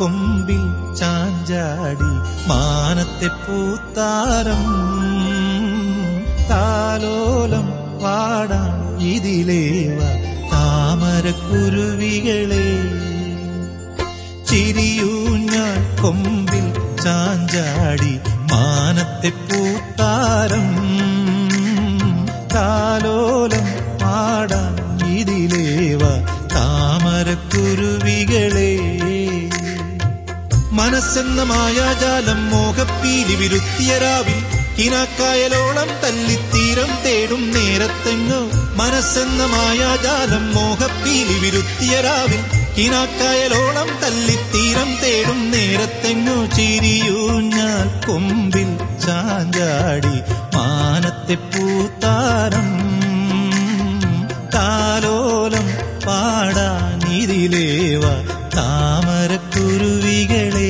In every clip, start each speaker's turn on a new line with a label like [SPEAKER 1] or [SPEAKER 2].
[SPEAKER 1] കൊമ്പിൽ ചാഞ്ചാടി മാനത്തെ പൂത്താരം താലോലം പാടാം ഇതിലേവ താമരക്കുരുവികളെ ചിരിയൂഞ്ഞാൽ കൊമ്പിൽ ചാഞ്ചാടി മാനത്തെ പൂത്താരം താലോലം പാടാൻ ഇതിലേവ താമരക്കുരുവികളെ മനസ്സെന്ന മായാജാലം മോഹപ്പീലി വിരുത്തിയരാവിൽ കിനാക്കായലോളം തല്ലിത്തീരം തേടും നേരത്തെങ്ങോ മനസ്സെന്ന മായാജാലം മോഹപ്പീലി വിരുത്തിയരാവിൽ കിനാക്കായലോളം തല്ലിത്തീരം തേടും നേരത്തെങ്ങോ ചിരിയൂഞ്ഞാൽ കൊമ്പിൽ ചാഞ്ചാടി മാനത്തെ പൂത്താരം താലോലം പാടാനിതിലേവ താമരക്കുരുവികളെ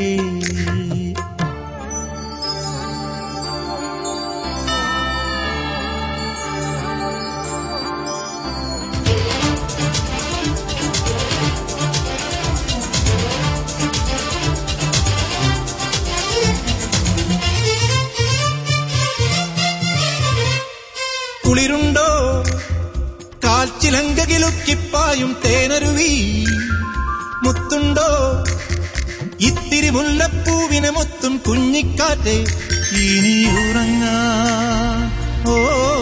[SPEAKER 1] കുളിരുണ്ടോ കാൽച്ചിലങ്കകിലുക്കിപ്പായും തേനരുവി മുത്തുണ്ടോ ഇത്തിരി മുല്ലപ്പൂവിനെ മുത്തും കുഞ്ഞിക്കാറ്റെ ഇനി ഉറങ്ങാ ഓ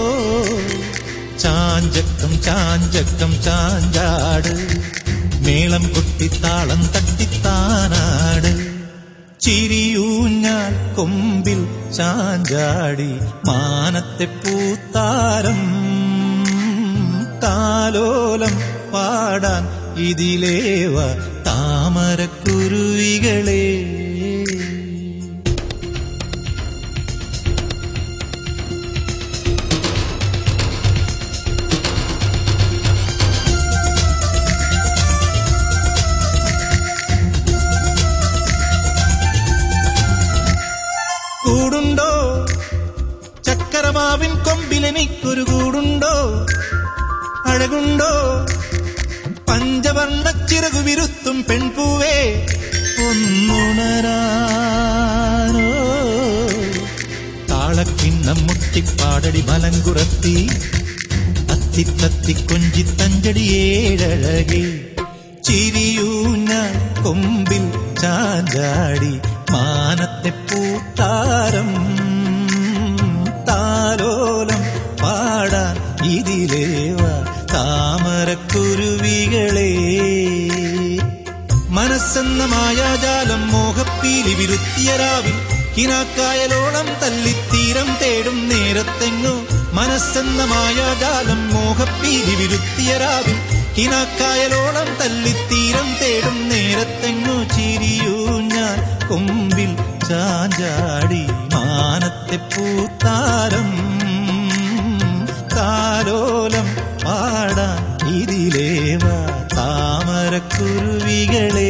[SPEAKER 1] ചാഞ്ചക്കം ചാഞ്ചക്കം ചാഞ്ചാട് മേളം കൊട്ടിത്താളം തട്ടിത്താനാട് ചിരിയൂഞ്ഞാൽ കൊമ്പിൽ ചാഞ്ചാടി മാനത്തെ പൂത്താരം താലോലം പാടാൻ ഇതിലേവ താമരക്കുരുവികളെ കൂടുണ്ടോ ചക്കരമാവിൻ കൊമ്പിലെനിക്കൊരു കൂടുണ്ടോ അഴകുണ്ടോ പഞ്ചവർണ്ണ ചിറകു വിരുത്തും പെൺപൂവേ ഒന്നുണരാനോ താളക്കിണ്ണം മുട്ടിപ്പാടടി മലങ്കുറത്തി അത്തിത്തത്തി കൊഞ്ചി തഞ്ചടി ഏഴഴകി ചിരിയൂഞ്ഞ കൊമ്പിൽ ചാഞ്ചാടി മാനത്തെ പൂത്താരം താലോലം പാടാൻ ഇതിലേവ താമരക്കുരുവികളെ മനസ്സെന്ന മായാജാലം മോഹപ്പീലി വിരുത്തിയരാവിൽ കിനാക്കായലോളം തല്ലിത്തീരം തേടും നേരത്തെങ്ങോ മനസ്സെന്ന മായാജാലം മോഹപ്പീലി വിരുത്തിയരാവിൽ കിനാക്കായലോളം തല്ലിത്തീരം തേടും നേരത്തെങ്ങോ ചിരിയൂ ഞാൻ കൊമ്പിൽ ചാഞ്ചാടി മാനത്തെ പൂത്താരം താലോലം പാടാൻ ഇതിലേവ താമരക്കുരുവികളെ